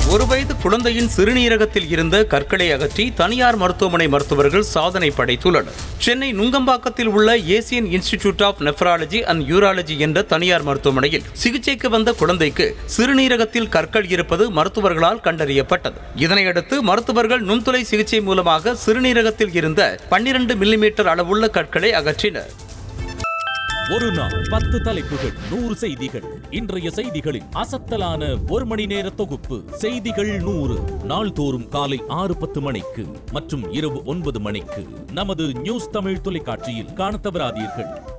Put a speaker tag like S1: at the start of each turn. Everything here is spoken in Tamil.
S1: ஒரு வயது குழந்தையின் சிறுநீரகத்தில் இருந்த கற்களை அகற்றி தனியார் மருத்துவமனை மருத்துவர்கள் சாதனை படைத்துள்ளனர் சென்னை நுங்கம்பாக்கத்தில் உள்ள Asian institute of nephrology and urology என்ற தனியார் மருத்துவமனையில் சிகிச்சைக்கு வந்த குழந்தைக்கு சிறுநீரகத்தில் கற்கள் இருப்பது மருத்துவர்களால் கண்டறியப்பட்டது இதனையடுத்து மருத்துவர்கள் நுண்துளை சிகிச்சை மூலமாக சிறுநீரகத்தில் இருந்த பன்னிரண்டு மில்லிமீட்டர் அளவுள்ள கற்களை அகற்றினர்
S2: ஒரு நாள் பத்து தலைப்புகள் நூறு செய்திகள் இன்றைய செய்திகளின் அசத்தலான ஒரு மணி நேர தொகுப்பு செய்திகள் நூறு நாள்தோறும் காலை ஆறு பத்து மணிக்கு மற்றும் இரவு ஒன்பது மணிக்கு நமது நியூஸ் தமிழ் தொலைக்காட்சியில் காணத் தவறாதீர்கள்